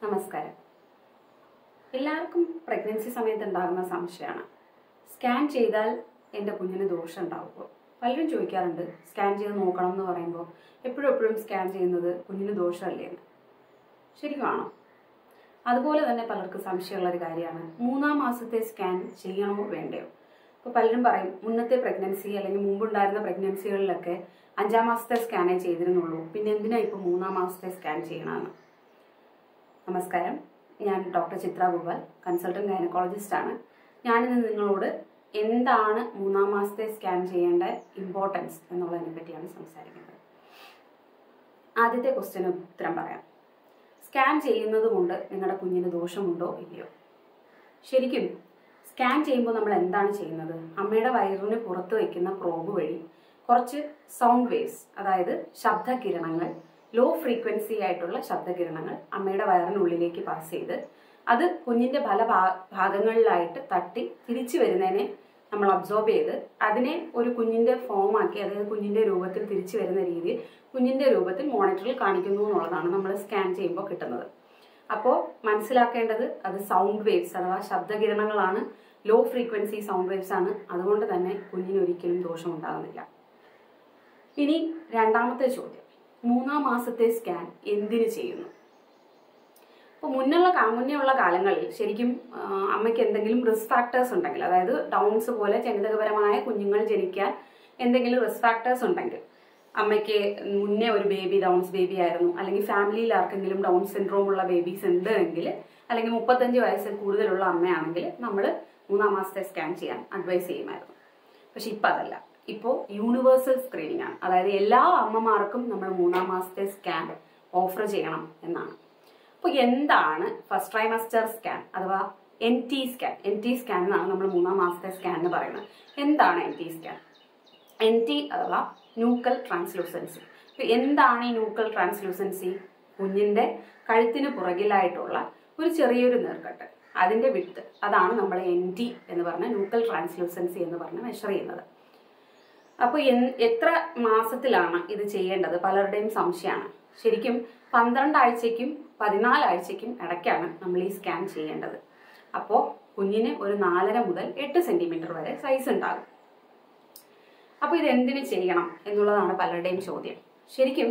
നമസ്കാരം എല്ലാവർക്കും പ്രഗ്നൻസി സമയത്ത് ഉണ്ടാകുന്ന സംശയമാണ് സ്കാൻ ചെയ്താൽ എൻ്റെ കുഞ്ഞിന് ദോഷം ഉണ്ടാവുമോ പലരും ചോദിക്കാറുണ്ട് സ്കാൻ ചെയ്ത് നോക്കണം എന്ന് പറയുമ്പോൾ എപ്പോഴും എപ്പോഴും സ്കാൻ ചെയ്യുന്നത് കുഞ്ഞിന് ദോഷമല്ലേ എന്ന് ശരിക്കുമാണോ അതുപോലെ തന്നെ പലർക്കും സംശയമുള്ള ഒരു കാര്യമാണ് മൂന്നാം മാസത്തെ സ്കാൻ ചെയ്യണമോ വേണ്ടയോ ഇപ്പോൾ പലരും പറയും മുന്നത്തെ പ്രഗ്നൻസി അല്ലെങ്കിൽ മുമ്പുണ്ടായിരുന്ന പ്രഗ്നൻസികളിലൊക്കെ അഞ്ചാം മാസത്തെ സ്കാനേ ചെയ്തിരുന്നുള്ളൂ പിന്നെ എന്തിനാ ഇപ്പോൾ മൂന്നാം മാസത്തെ സ്കാൻ ചെയ്യണമെന്ന് നമസ്കാരം ഞാൻ doctor Chitra Gopal consultant gynaecologist ആണ് ഞാനിന്ന് നിങ്ങളോട് എന്താണ് മൂന്നാം മാസത്തെ സ്കാൻ ചെയ്യേണ്ട ഇമ്പോർട്ടൻസ് എന്നുള്ളതിനെ പറ്റിയാണ് സംസാരിക്കുന്നത് ആദ്യത്തെ ക്വസ്റ്റ്യന് ഉത്തരം പറയാം സ്കാൻ ചെയ്യുന്നത് കൊണ്ട് നിങ്ങളുടെ കുഞ്ഞിന് ദോഷമുണ്ടോ ഇല്ലയോ ശരിക്കും സ്കാൻ ചെയ്യുമ്പോൾ നമ്മൾ എന്താണ് ചെയ്യുന്നത് അമ്മയുടെ വയറിന് പുറത്ത് വയ്ക്കുന്ന പ്രോബ് വഴി കുറച്ച് സൗണ്ട് വേവ്സ് അതായത് ശബ്ദകിരണങ്ങൾ ലോ ഫ്രീക്വൻസി ആയിട്ടുള്ള ശബ്ദകിരണങ്ങൾ അമ്മയുടെ വയറിനുള്ളിലേക്ക് പാസ് ചെയ്ത് അത് കുഞ്ഞിന്റെ പല ഭാ- ഭാഗങ്ങളിലായിട്ട് തട്ടി തിരിച്ചു വരുന്നതിനെ നമ്മൾ അബ്സോർബ് ചെയ്ത് അതിനെ ഒരു കുഞ്ഞിന്റെ ഫോം ആക്കി അതായത് കുഞ്ഞിന്റെ രൂപത്തിൽ തിരിച്ചു വരുന്ന രീതിയിൽ കുഞ്ഞിന്റെ രൂപത്തിൽ മോണിറ്ററിൽ കാണിക്കുന്നു എന്നുള്ളതാണ് നമ്മൾ സ്കാൻ ചെയ്യുമ്പോൾ കിട്ടുന്നത് അപ്പോൾ മനസ്സിലാക്കേണ്ടത് അത് സൗണ്ട് വേവ്സ് അഥവാ ശബ്ദകിരണങ്ങളാണ് ലോ ഫ്രീക്വൻസി സൗണ്ട് വേവ്സ് ആണ് അതുകൊണ്ട് തന്നെ കുഞ്ഞിന് ഒരിക്കലും ദോഷമുണ്ടാകുന്നില്ല ഇനി രണ്ടാമത്തെ ചോദ്യം മൂന്നാം മാസത്തെ സ്കാൻ എന്തിനു ചെയ്യുന്നു അപ്പോൾ മുന്നുള്ള കാ- മുന്നേ ഉള്ള കാലങ്ങളിൽ ശരിക്കും ആ, അമ്മയ്ക്ക് എന്തെങ്കിലും റിസ്ക് ഫാക്ടേഴ്സ് ഉണ്ടെങ്കിൽ അതായത് ഡൗൺസ് പോലെ ജനിതകപരമായ കുഞ്ഞുങ്ങൾ ജനിക്കാൻ എന്തെങ്കിലും റിസ്ക് ഫാക്ടേഴ്സ് ഉണ്ടെങ്കിൽ അമ്മയ്ക്ക് മുന്നേ ഒരു ബേബി ഡൗൺസ് ബേബി ആയിരുന്നു അല്ലെങ്കിൽ ഫാമിലിയിൽ ആർക്കെങ്കിലും ഡൗൺ സിൻഡ്രോം ഉള്ള ബേബീസ് ഉണ്ട് എങ്കിൽ അല്ലെങ്കിൽ മുപ്പത്തഞ്ച് വയസ്സിൽ കൂടുതലുള്ള അമ്മയാണെങ്കിൽ നമ്മൾ മൂന്നാം മാസത്തെ സ്കാൻ ചെയ്യാൻ അഡ്വൈസ് ചെയ്യുമായിരുന്നു പക്ഷെ ഇപ്പം അതല്ല ഇപ്പോൾ യൂണിവേഴ്സൽ സ്ക്രീനിങ് ആണ് അതായത് എല്ലാ അമ്മമാർക്കും നമ്മൾ മൂന്നാം മാസത്തെ സ്കാൻ ഓഫർ ചെയ്യണം എന്നാണ് അപ്പോൾ എന്താണ് ഫസ്റ്റ് ട്രൈമസ്റ്റർ സ്കാൻ അഥവാ N T scan N T scan എന്നാണ് നമ്മൾ മൂന്നാം മാസത്തെ സ്കാൻ എന്ന് പറയുന്നത് എന്താണ് N T scan N T അഥവാ ന്യൂക്കൽ ട്രാൻസ്ലൂസൻസി ഇപ്പൊ എന്താണ് ഈ ന്യൂക്കൽ ട്രാൻസ്ലൂസൻസി കുഞ്ഞിന്റെ കഴുത്തിന് പുറകിലായിട്ടുള്ള ഒരു ചെറിയൊരു നീർക്കെട്ട് അതിന്റെ വിട്ട് അതാണ് നമ്മൾ എൻ ടി എന്ന് പറഞ്ഞ ന്യൂക്കൽ ട്രാൻസ്ലൂസൻസി എന്ന് പറഞ്ഞ് മെഷർ ചെയ്യുന്നത് അപ്പോൾ എത്ര മാസത്തിലാണ് ഇത് ചെയ്യേണ്ടത് പലരുടെയും സംശയമാണ് ശരിക്കും പന്ത്രണ്ട് ആഴ്ചയ്ക്കും പതിനാല് ആഴ്ചയ്ക്കും ഇടയ്ക്കാണ് നമ്മൾ ഈ സ്കാൻ ചെയ്യേണ്ടത് അപ്പോൾ കുഞ്ഞിന് ഒരു നാലര മുതൽ എട്ട് സെന്റിമീറ്റർ വരെ സൈസ് ഉണ്ടാകും അപ്പോൾ ഇത് എന്തിനു ചെയ്യണം എന്നുള്ളതാണ് പലരുടെയും ചോദ്യം ശരിക്കും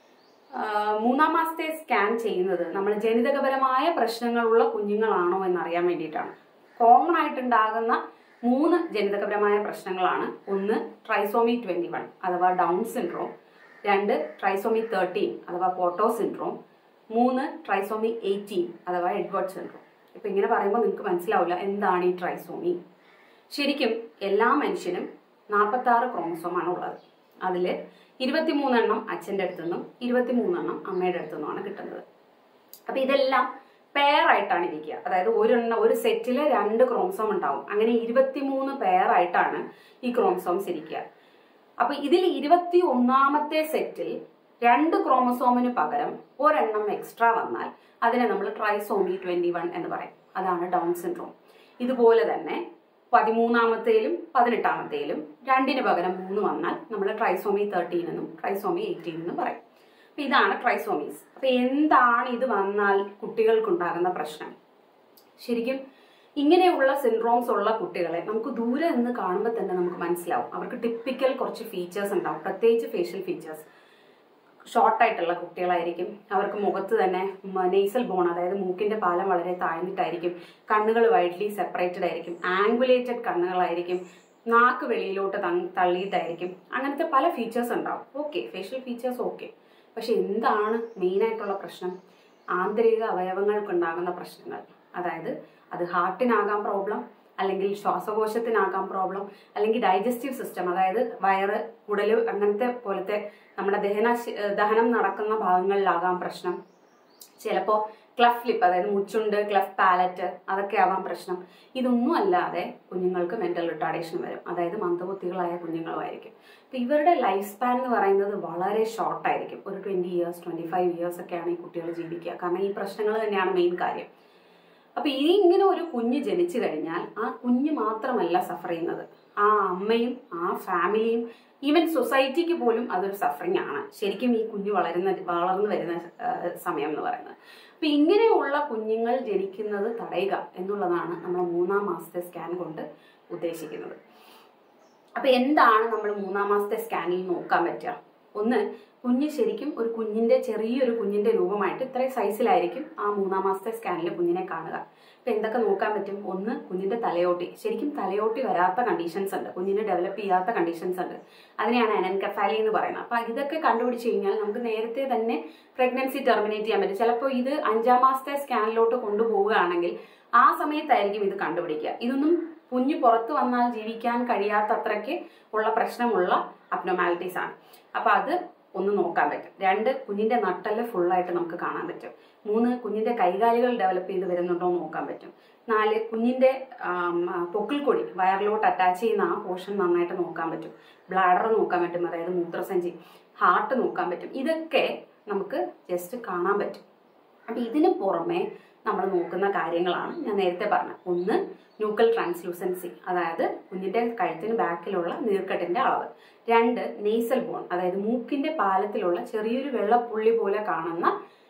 ആ, മൂന്നാം മാസത്തെ സ്കാൻ ചെയ്യുന്നത് നമ്മൾ ജനിതകപരമായ പ്രശ്നങ്ങളുള്ള കുഞ്ഞുങ്ങളാണോ എന്നറിയാൻ വേണ്ടിയിട്ടാണ് കോമൺ ആയിട്ടുണ്ടാകുന്ന മൂന്ന് ജനിതകപരമായ പ്രശ്നങ്ങളാണ് ഒന്ന് ട്രൈസോമി ട്വന്റി വൺ അഥവാ ഡൗൺ സിൻഡ്രോം രണ്ട് ട്രൈസോമി തേർട്ടീൻ അഥവാ പോട്ടോ സിൻഡ്രോം മൂന്ന് ട്രൈസോമി എയ്റ്റീൻ അഥവാ എഡ്വേർഡ് സിൻഡ്രോം ഇപ്പൊ ഇങ്ങനെ പറയുമ്പോൾ നിങ്ങൾക്ക് മനസ്സിലാവില്ല എന്താണ് ഈ ട്രൈസോമി ശരിക്കും എല്ലാ മനുഷ്യനും നാൽപ്പത്തി ആറ് ക്രോമസോമാണ് ഉള്ളത് അതിൽ ഇരുപത്തിമൂന്നെണ്ണം അച്ഛൻ്റെ അടുത്തു നിന്നും ഇരുപത്തിമൂന്നെണ്ണം അമ്മയുടെ അടുത്തു നിന്നുമാണ് കിട്ടുന്നത് അപ്പൊ ഇതെല്ലാം പെയർ ആയിട്ടാണ് ഇരിക്കുക അതായത് ഒരെണ്ണം ഒരു സെറ്റില് രണ്ട് ക്രോമസോം ഉണ്ടാവും അങ്ങനെ ഇരുപത്തിമൂന്ന് പെയർ ആയിട്ടാണ് ഈ ക്രോമസോംസ് ഇരിക്കുക അപ്പൊ ഇതിൽ ഇരുപത്തി ഒന്നാമത്തെ സെറ്റിൽ രണ്ട് ക്രോമസോമിന് പകരം ഒരെണ്ണം എക്സ്ട്രാ വന്നാൽ അതിനെ നമ്മൾ ട്രൈസോമി ട്വന്റി വൺ എന്ന് പറയും അതാണ് ഡൗൺ സിൻഡ്രോം ഇതുപോലെ തന്നെ പതിമൂന്നാമത്തേലും പതിനെട്ടാമത്തേലും രണ്ടിന് പകരം മൂന്ന് വന്നാൽ നമ്മൾ ട്രൈസോമി തേർട്ടീൻ എന്നും ട്രൈസോമി എയ്റ്റീൻ എന്നും പറയും അപ്പൊ ഇതാണ് ട്രൈസോമീസ് അപ്പൊ എന്താണ് ഇത് വന്നാൽ കുട്ടികൾക്കുണ്ടാകുന്ന പ്രശ്നം ശരിക്കും ഇങ്ങനെയുള്ള സിൻഡ്രോംസ് ഉള്ള കുട്ടികളെ നമുക്ക് ദൂരെ നിന്ന് കാണുമ്പോൾ തന്നെ നമുക്ക് മനസ്സിലാവും അവർക്ക് ടിപ്പിക്കൽ കുറച്ച് ഫീച്ചേഴ്സ് ഉണ്ടാവും പ്രത്യേകിച്ച് ഫേഷ്യൽ ഫീച്ചേഴ്സ് ഷോർട്ടായിട്ടുള്ള കുട്ടികളായിരിക്കും അവർക്ക് മുഖത്ത് തന്നെ നെയ്സൽ ബോൺ അതായത് മൂക്കിന്റെ പാലം വളരെ താഴ്ന്നിട്ടായിരിക്കും കണ്ണുകൾ വൈഡ്ലി സെപ്പറേറ്റഡ് ആയിരിക്കും ആംഗുലേറ്റഡ് കണ്ണുകളായിരിക്കും നാക്ക് വെളിയിലോട്ട് തങ്- തള്ളിയിട്ടായിരിക്കും അങ്ങനത്തെ പല ഫീച്ചേഴ്സ് ഉണ്ടാവും ഓക്കെ ഫേഷ്യൽ ഫീച്ചേഴ്സ് ഓക്കെ പക്ഷെ എന്താണ് മെയിൻ ആയിട്ടുള്ള പ്രശ്നം ആന്തരിക അവയവങ്ങൾക്കുണ്ടാകുന്ന പ്രശ്നങ്ങൾ അതായത് അത് ഹാർട്ടിനാകാം പ്രോബ്ലം അല്ലെങ്കിൽ ശ്വാസകോശത്തിനാകാം പ്രോബ്ലം അല്ലെങ്കിൽ ഡൈജസ്റ്റീവ് സിസ്റ്റം അതായത് വയറ് കുടല് അങ്ങനത്തെ പോലത്തെ നമ്മുടെ ദഹന ദഹനം നടക്കുന്ന ഭാഗങ്ങളിലാകാം പ്രശ്നം ചിലപ്പോൾ ക്ലഫ് ലിപ്പ് അതായത് മുച്ചുണ്ട് ക്ലഫ് പാലറ്റ് അതൊക്കെ ആവാം പ്രശ്നം ഇതൊന്നും അല്ലാതെ കുഞ്ഞുങ്ങൾക്ക് മെന്റൽ റിട്ടാർഡേഷൻ വരും അതായത് മന്ദബുദ്ധികളായ കുഞ്ഞുങ്ങളുമായിരിക്കും അപ്പൊ ഇവരുടെ ലൈഫ് സ്പാൻ എന്ന് പറയുന്നത് വളരെ ഷോർട്ട് ആയിരിക്കും ഒരു twenty years twenty five years ഒക്കെയാണ് ഈ കുട്ടികൾ ജീവിക്കുക കാരണം ഈ പ്രശ്നങ്ങൾ തന്നെയാണ് മെയിൻ കാര്യം അപ്പൊ ഈ ഇങ്ങനെ ഒരു കുഞ്ഞ് ജനിച്ചു കഴിഞ്ഞാൽ ആ കുഞ്ഞ് മാത്രമല്ല സഫർ ചെയ്യുന്നത് ആ അമ്മയും ആ ഫാമിലിയും ഈവൻ സൊസൈറ്റിക്ക് പോലും അതൊരു സഫറിങ് ആണ് ശരിക്കും ഈ കുഞ്ഞ് വളരുന്ന വളർന്നു വരുന്ന ആ, സമയം എന്ന് പറയുന്നത് അപ്പൊ ഇങ്ങനെയുള്ള കുഞ്ഞുങ്ങൾ ജനിക്കുന്നത് തടയുക എന്നുള്ളതാണ് നമ്മൾ മൂന്നാം മാസത്തെ സ്കാൻ കൊണ്ട് ഉദ്ദേശിക്കുന്നത് അപ്പൊ എന്താണ് നമ്മൾ മൂന്നാം മാസത്തെ സ്കാനിൽ നോക്കാൻ പറ്റുക ഒന്ന് കുഞ്ഞ് ശരിക്കും ഒരു കുഞ്ഞിന്റെ ചെറിയൊരു കുഞ്ഞിന്റെ രൂപമായിട്ട് ഇത്രയും സൈസിലായിരിക്കും ആ മൂന്നാം മാസത്തെ സ്കാനിൽ കുഞ്ഞിനെ കാണുക അപ്പൊ എന്തൊക്കെ നോക്കാൻ പറ്റും ഒന്ന് കുഞ്ഞിന്റെ തലയോട്ടി ശരിക്കും തലയോട്ടി വരാത്ത കണ്ടീഷൻസ് ഉണ്ട് കുഞ്ഞിന് ഡെവലപ്പ് ചെയ്യാത്ത കണ്ടീഷൻസ് ഉണ്ട് അതിനെയാണ് അനൻകഫാലി എന്ന് പറയുന്നത് അപ്പൊ ഇതൊക്കെ കണ്ടുപിടിച്ച് കഴിഞ്ഞാൽ നമുക്ക് നേരത്തെ തന്നെ പ്രഗ്നൻസി ടെർമിനേറ്റ് ചെയ്യാൻ പറ്റും ചിലപ്പോൾ ഇത് അഞ്ചാം മാസത്തെ സ്കാനിലോട്ട് കൊണ്ടുപോവുകയാണെങ്കിൽ ആ സമയത്തായിരിക്കും ഇത് കണ്ടുപിടിക്കുക ഇതൊന്നും കുഞ്ഞ് പുറത്തു വന്നാൽ ജീവിക്കാൻ കഴിയാത്ത അത്രയ്ക്ക് ഉള്ള പ്രശ്നമുള്ള അബ്നോമാലിറ്റീസ് ആണ് അപ്പൊ അത് ഒന്ന് നോക്കാൻ പറ്റും രണ്ട് കുഞ്ഞിന്റെ നട്ടല് ഫുള്ളായിട്ട് നമുക്ക് കാണാൻ പറ്റും മൂന്ന് കുഞ്ഞിന്റെ കൈകാലുകൾ ഡെവലപ്പ് ചെയ്ത് വരുന്നുണ്ടോ എന്ന് നോക്കാൻ പറ്റും നാല് കുഞ്ഞിന്റെ ആം, ആ, പൊക്കിൾക്കൊടി വയറിലോട്ട് അറ്റാച്ച് ചെയ്യുന്ന ആ പോർഷൻ നന്നായിട്ട് നോക്കാൻ പറ്റും ബ്ലാഡർ നോക്കാൻ പറ്റും അതായത് മൂത്രസഞ്ചി ഹാർട്ട് നോക്കാൻ പറ്റും ഇതൊക്കെ നമുക്ക് ജസ്റ്റ് കാണാൻ പറ്റും അപ്പൊ ഇതിന് പുറമെ നമ്മൾ നോക്കുന്ന കാര്യങ്ങളാണ് ഞാൻ നേരത്തെ പറഞ്ഞത് ഒന്ന് ന്യൂക്കൽ ട്രാൻസ്ലൂസൻസി അതായത് കുഞ്ഞിന്റെ കഴുത്തിന് ബാക്കിലുള്ള നീർക്കെട്ടിന്റെ അളവ് രണ്ട് നെയ്സൽ ബോൺ അതായത് മൂക്കിന്റെ പാലത്തിലുള്ള ചെറിയൊരു വെള്ളപ്പുള്ളി പോലെ കാണുന്ന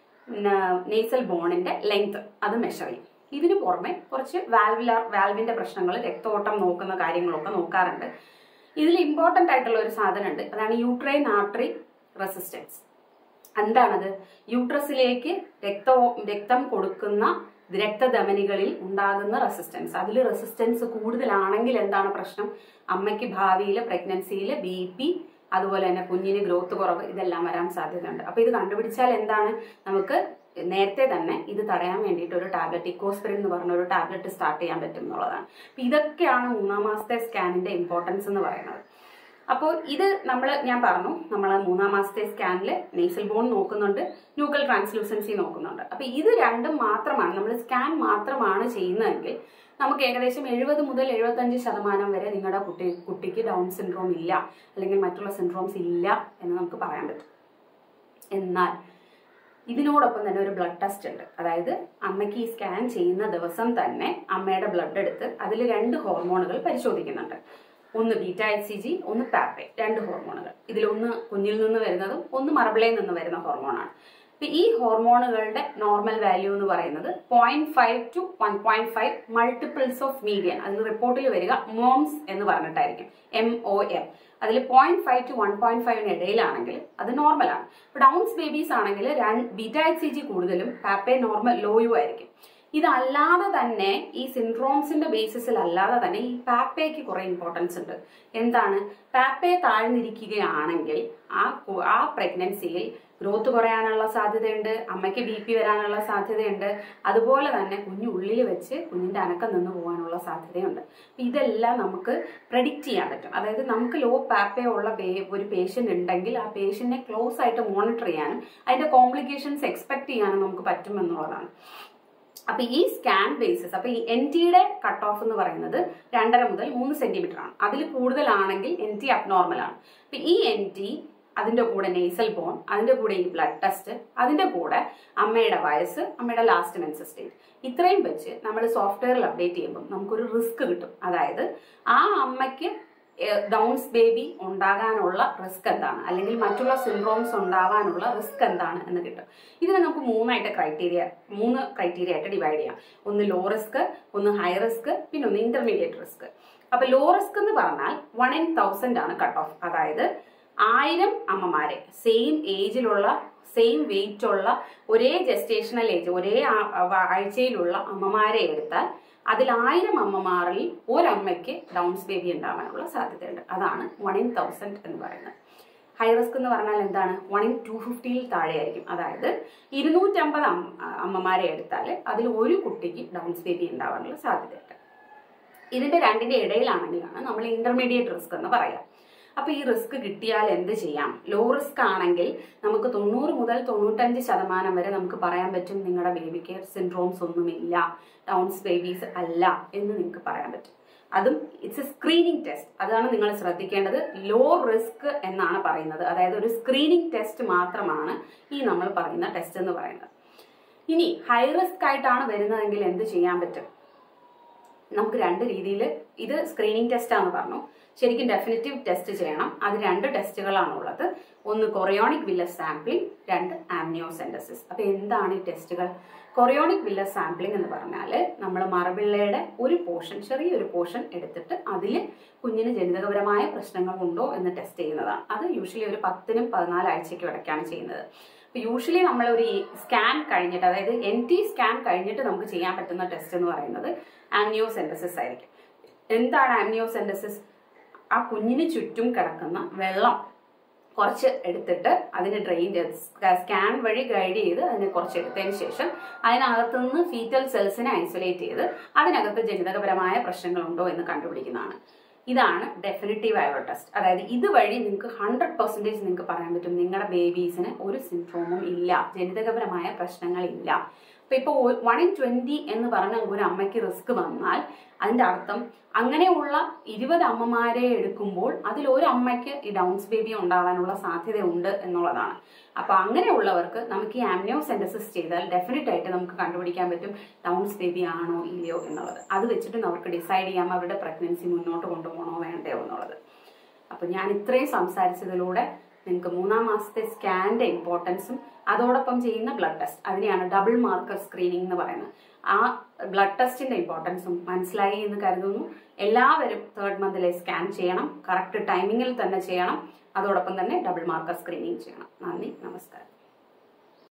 നെയ്സൽ ബോണിന്റെ ലെങ്ത് അത് മെഷർ ചെയ്യും ഇതിന് പുറമെ കുറച്ച് വാൽവിലാർ വാൽവിന്റെ പ്രശ്നങ്ങൾ രക്തോട്ടം നോക്കുന്ന കാര്യങ്ങളൊക്കെ നോക്കാറുണ്ട് ഇതിൽ ഇമ്പോർട്ടന്റ് ആയിട്ടുള്ള ഒരു സാധനമുണ്ട് അതാണ് യൂട്രൈൻ ആർട്ടറി റെസിസ്റ്റൻസ് എന്താണത് യൂട്രസിലേക്ക് രക്ത രക്തം കൊടുക്കുന്ന രക്തധമനികളിൽ ഉണ്ടാകുന്ന റെസിസ്റ്റൻസ് അതിൽ റെസിസ്റ്റൻസ് കൂടുതലാണെങ്കിൽ എന്താണ് പ്രശ്നം അമ്മയ്ക്ക് ഭാവിയിൽ പ്രഗ്നൻസിയിൽ ബി പി അതുപോലെ തന്നെ കുഞ്ഞിന് ഗ്രോത്ത് കുറവ് ഇതെല്ലാം വരാൻ സാധ്യതയുണ്ട് അപ്പൊ ഇത് കണ്ടുപിടിച്ചാൽ എന്താണ് നമുക്ക് നേരത്തെ തന്നെ ഇത് തടയാൻ വേണ്ടിയിട്ട് ഒരു ടാബ്ലറ്റ് ഇക്കോസ്പിരിൻ എന്ന് പറഞ്ഞ ഒരു ടാബ്ലറ്റ് സ്റ്റാർട്ട് ചെയ്യാൻ പറ്റും എന്നുള്ളതാണ് അപ്പൊ ഇതൊക്കെയാണ് മൂന്നാം മാസത്തെ സ്കാനിന്റെ ഇമ്പോർട്ടൻസ് എന്ന് പറയുന്നത് അപ്പോൾ ഇത് നമ്മൾ ഞാൻ പറഞ്ഞു നമ്മൾ മൂന്നാം മാസത്തെ സ്കാനിൽ നെയ്സൽ ബോൺ നോക്കുന്നുണ്ട് ന്യൂക്കൽ ട്രാൻസ്ലൂസൻസി നോക്കുന്നുണ്ട് അപ്പോൾ ഇത് രണ്ടും മാത്രമാണ് നമ്മൾ സ്കാൻ മാത്രമാണ് ചെയ്യുന്നതെങ്കിൽ നമുക്ക് ഏകദേശം എഴുപത് മുതൽ എഴുപത്തഞ്ച് ശതമാനം വരെ നിങ്ങളുടെ കുട്ടി കുട്ടിക്ക് ഡൗൺ സിൻഡ്രോം ഇല്ല അല്ലെങ്കിൽ മറ്റുള്ള സിൻഡ്രോംസ് ഇല്ല എന്ന് നമുക്ക് പറയാൻ പറ്റും എന്നാൽ ഇതിനോടൊപ്പം തന്നെ ഒരു ബ്ലഡ് ടെസ്റ്റ് ഉണ്ട് അതായത് അമ്മയ്ക്ക് ഈ സ്കാൻ ചെയ്യുന്ന ദിവസം തന്നെ അമ്മയുടെ ബ്ലഡ് എടുത്ത് അതിൽ രണ്ട് ഹോർമോണുകൾ പരിശോധിക്കുന്നുണ്ട് ഒന്ന് ബീറ്റ എച്ച് സി ജി ഒന്ന് പാപ്പെ രണ്ട് ഹോർമോണുകൾ ഇതിലൊന്ന് കുഞ്ഞിൽ നിന്ന് വരുന്നതും ഒന്ന് മറബിളയിൽ നിന്ന് വരുന്ന ഹോർമോണാണ് അപ്പൊ ഈ ഹോർമോണുകളുടെ നോർമൽ വാല്യൂ എന്ന് പറയുന്നത് point five two one point five multiples of median അതിൽ റിപ്പോർട്ടിൽ വരിക മോംസ് എന്ന് പറഞ്ഞിട്ടായിരിക്കും എം ഒ എം അതിൽ point five two one point ഫൈവിന് ഇടയിലാണെങ്കിൽ അത് നോർമലാണ് ഇപ്പൊ ഡൗൺസ് ബേബീസ് ആണെങ്കിൽ ബീറ്റ എച്ച് സി ജി കൂടുതലും പാപ്പെ നോർമൽ ലോയും ആയിരിക്കും ഇതല്ലാതെ തന്നെ ഈ സിൻഡ്രോംസിന്റെ ബേസിസിൽ അല്ലാതെ തന്നെ ഈ പാപ്പയ്ക്ക് കുറെ ഇമ്പോർട്ടൻസ് ഉണ്ട് എന്താണ് പാപ്പയെ താഴ്ന്നിരിക്കുകയാണെങ്കിൽ ആ കു- ആ പ്രഗ്നൻസിയിൽ ഗ്രോത്ത് കുറയാനുള്ള സാധ്യതയുണ്ട് അമ്മയ്ക്ക് ബി പി വരാനുള്ള സാധ്യതയുണ്ട് അതുപോലെ തന്നെ കുഞ്ഞു ഉള്ളിൽ വെച്ച് കുഞ്ഞിന്റെ അനക്കം നിന്ന് പോകാനുള്ള സാധ്യതയുണ്ട് അപ്പൊ ഇതെല്ലാം നമുക്ക് പ്രഡിക്റ്റ് ചെയ്യാൻ പറ്റും അതായത് നമുക്ക് ലോ പാപ്പേ ഉള്ള ബേ- ഒരു പേഷ്യന്റ് ഉണ്ടെങ്കിൽ ആ പേഷ്യന്റിനെ ക്ലോസ് ആയിട്ട് മോണിറ്റർ ചെയ്യാനും അതിന്റെ കോംപ്ലിക്കേഷൻസ് എക്സ്പെക്ട് ചെയ്യാനും നമുക്ക് പറ്റും എന്നുള്ളതാണ് അപ്പൊ ഈ സ്കാൻ ബേസിസ് അപ്പൊ ഈ എൻ ടിയുടെ കട്ട് ഓഫ് എന്ന് പറയുന്നത് രണ്ടര മുതൽ മൂന്ന് സെന്റിമീറ്റർ ആണ് അതിൽ കൂടുതലാണെങ്കിൽ എൻ ടി അബ്നോർമൽ ആണ് അപ്പൊ ഈ എൻ ടി അതിന്റെ കൂടെ നെയ്സൽ ബോൺ അതിന്റെ കൂടെ ഈ ബ്ലഡ് ടെസ്റ്റ് അതിന്റെ കൂടെ അമ്മയുടെ വയസ്സ് അമ്മയുടെ ലാസ്റ്റ് മെൻസസ് സ്റ്റേറ്റ് ഇത്രയും വെച്ച് നമ്മൾ സോഫ്റ്റ്വെയറിൽ അപ്ഡേറ്റ് ചെയ്യുമ്പോൾ നമുക്കൊരു റിസ്ക് കിട്ടും അതായത് ആ അമ്മയ്ക്ക് ഡൗൺസ് ബേബി ഉണ്ടാകാനുള്ള റിസ്ക് എന്താണ് അല്ലെങ്കിൽ മറ്റുള്ള സിൻഡ്രോംസ് ഉണ്ടാവാനുള്ള റിസ്ക് എന്താണ് എന്ന് കിട്ടും ഇതിനെ നമുക്ക് മൂന്നായിട്ട് ക്രൈറ്റീരിയ മൂന്ന് ക്രൈറ്റീരിയ ആയിട്ട് ഡിവൈഡ് ചെയ്യാം ഒന്ന് ലോ റിസ്ക് ഒന്ന് ഹൈ റിസ്ക് പിന്നെ ഒന്ന് ഇന്റർമീഡിയറ്റ് റിസ്ക് അപ്പൊ ലോ റിസ്ക് എന്ന് പറഞ്ഞാൽ വൺ ഇൻ തൗസൻഡ് ആണ് കട്ട് ഓഫ് അതായത് ആയിരം അമ്മമാരെ സെയിം ഏജിലുള്ള സെയിം വെയിറ്റ് ഉള്ള ഒരേ ജസ്റ്റേഷണൽ ഏജ് ഒരേ ആ- ആ- ആഴ്ചയിലുള്ള അമ്മമാരെ എടുത്താൽ അതിൽ ആയിരം അമ്മമാരിൽ ഒരമ്മയ്ക്ക് ഡൗൺസ് ബേബി ഉണ്ടാവാനുള്ള സാധ്യതയുണ്ട് അതാണ് വൺ ഇൻ തൗസൻഡ് എന്ന് പറയുന്നത് ഹൈ റിസ്ക് എന്ന് പറഞ്ഞാൽ എന്താണ് വൺ ഇൻ ടു ഫിഫ്റ്റിയിൽ താഴെയായിരിക്കും അതായത് ഇരുന്നൂറ്റമ്പത് അമ്മ- അമ്മമാരെ എടുത്താൽ അതിൽ ഒരു കുട്ടിക്ക് ഡൗൺസ് ബേബി ഉണ്ടാവാനുള്ള സാധ്യതയുണ്ട് ഇതിന്റെ രണ്ടിന്റെ ഇടയിലാണെങ്കിലാണ് നമ്മൾ ഇന്റർമീഡിയറ്റ് റിസ്ക് എന്ന് പറയാം അപ്പൊ ഈ റിസ്ക് കിട്ടിയാൽ എന്ത് ചെയ്യാം ലോ റിസ്ക് ആണെങ്കിൽ നമുക്ക് തൊണ്ണൂറ് മുതൽ തൊണ്ണൂറ്റഞ്ച് ശതമാനം വരെ നമുക്ക് പറയാൻ പറ്റും നിങ്ങളുടെ ബേബിക്ക് സിൻഡ്രോംസ് ഒന്നുമില്ല ഡൗൺസ് ബേബീസ് അല്ല എന്ന് നിങ്ങൾക്ക് പറയാൻ പറ്റും അതും ഇറ്റ്സ് എ സ്ക്രീനിങ് ടെസ്റ്റ് അതാണ് നിങ്ങൾ ശ്രദ്ധിക്കേണ്ടത് ലോ റിസ്ക് എന്നാണ് പറയുന്നത് അതായത് ഒരു സ്ക്രീനിങ് ടെസ്റ്റ് മാത്രമാണ് ഈ നമ്മൾ പറയുന്ന ടെസ്റ്റ് എന്ന് പറയുന്നത് ഇനി ഹൈ റിസ്ക് ആയിട്ടാണ് വരുന്നതെങ്കിൽ എന്ത് ചെയ്യാൻ പറ്റും നമുക്ക് രണ്ട് രീതിയിൽ ഇത് സ്ക്രീനിങ് ടെസ്റ്റ് ആണെന്ന് പറഞ്ഞു ശരിക്കും ഡെഫിനറ്റീവ് ടെസ്റ്റ് ചെയ്യണം അത് രണ്ട് ടെസ്റ്റുകളാണ് ഉള്ളത് ഒന്ന് കൊറിയോണിക് വില്ലസ് സാമ്പിളിംഗ് രണ്ട് ആംനിയോസെൻറ്റസിസ് അപ്പൊ എന്താണ് ഈ ടെസ്റ്റുകൾ കൊറിയോണിക് വില്ലസ് സാമ്പിളിംഗ് എന്ന് പറഞ്ഞാൽ നമ്മൾ മറവിള്ളയുടെ ഒരു പോർഷൻ ചെറിയൊരു പോർഷൻ എടുത്തിട്ട് അതിൽ കുഞ്ഞിന് ജനിതകപരമായ പ്രശ്നങ്ങൾ ഉണ്ടോ എന്ന് ടെസ്റ്റ് ചെയ്യുന്നതാണ് അത് യൂഷ്വലി ഒരു പത്തിനും പതിനാലാഴ്ചയ്ക്കും ഇടയ്ക്കാണ് ചെയ്യുന്നത് അപ്പോൾ യൂഷ്വലി നമ്മൾ ഒരു സ്കാൻ കഴിഞ്ഞിട്ട് അതായത് എൻ ടി സ്കാൻ കഴിഞ്ഞിട്ട് നമുക്ക് ചെയ്യാൻ പറ്റുന്ന ടെസ്റ്റ് എന്ന് പറയുന്നത് ആംനിയോസെൻറ്റസിസ് ആയിരിക്കും എന്താണ് ആംനിയോസെൻറ്റസിസ് ആ കുഞ്ഞിന് ചുറ്റും കിടക്കുന്ന വെള്ളം കുറച്ച് എടുത്തിട്ട് അതിന് ഡ്രെയിൻ സ്കാൻ വഴി ഗൈഡ് ചെയ്ത് അതിനെ കുറച്ച് എടുത്തതിന് ശേഷം അതിനകത്ത് നിന്ന് ഫീറ്റൽ സെൽസിനെ ഐസൊലേറ്റ് ചെയ്ത് അതിനകത്ത് ജനിതകപരമായ പ്രശ്നങ്ങളുണ്ടോ എന്ന് കണ്ടുപിടിക്കുന്നതാണ് ഇതാണ് ഡെഫിനറ്റീവ് ആയ ടെസ്റ്റ് അതായത് ഇതുവഴി നിങ്ങൾക്ക് ഹൺഡ്രഡ് പെർസെൻറ്റേജ് നിങ്ങൾക്ക് പറയാൻ പറ്റും നിങ്ങളുടെ ബേബീസിന് ഒരു സിൻഡ്രോമും ഇല്ല ജനിതകപരമായ പ്രശ്നങ്ങളില്ല അപ്പൊ ഇപ്പോൾ വൺ ഇൻ ട്വന്റി എന്ന് പറഞ്ഞ ഒരു അമ്മയ്ക്ക് റിസ്ക് വന്നാൽ അതിന്റെ അർത്ഥം അങ്ങനെയുള്ള ഇരുപത് അമ്മമാരെ എടുക്കുമ്പോൾ അതിൽ ഒരു അമ്മയ്ക്ക് ഈ ഡൗൺസ് ബേബി ഉണ്ടാവാനുള്ള സാധ്യതയുണ്ട് എന്നുള്ളതാണ് അപ്പൊ അങ്ങനെയുള്ളവർക്ക് നമുക്ക് ഈ ആംനിയോസെൻറ്റസിസ് ചെയ്താൽ ഡെഫിനറ്റ് ആയിട്ട് നമുക്ക് കണ്ടുപിടിക്കാൻ പറ്റും ഡൗൺസ് ബേബി ആണോ ഇല്ലയോ എന്നുള്ളത് അത് വെച്ചിട്ട് നമുക്ക് ഡിസൈഡ് ചെയ്യാം അവരുടെ പ്രഗ്നൻസി മുന്നോട്ട് കൊണ്ടുപോകണോ വേണ്ടയോ എന്നുള്ളത് അപ്പൊ ഞാൻ ഇത്രയും സംസാരിച്ചതിലൂടെ നിങ്ങൾക്ക് മൂന്നാം മാസത്തെ സ്കാനിന്റെ ഇമ്പോർട്ടൻസും അതോടൊപ്പം ചെയ്യുന്ന ബ്ലഡ് ടെസ്റ്റ് അതിനെയാണ് ഡബിൾ മാർക്കർ സ്ക്രീനിങ് എന്ന് പറയുന്നത് ആ ബ്ലഡ് ടെസ്റ്റിന്റെ ഇമ്പോർട്ടൻസും മനസ്സിലായി എന്ന് കരുതുന്നു എല്ലാവരും തേർഡ് മന്തിലെ സ്കാൻ ചെയ്യണം കറക്റ്റ് ടൈമിങ്ങിൽ തന്നെ ചെയ്യണം അതോടൊപ്പം തന്നെ ഡബിൾ മാർക്കർ സ്ക്രീനിങ് ചെയ്യണം നന്ദി നമസ്കാരം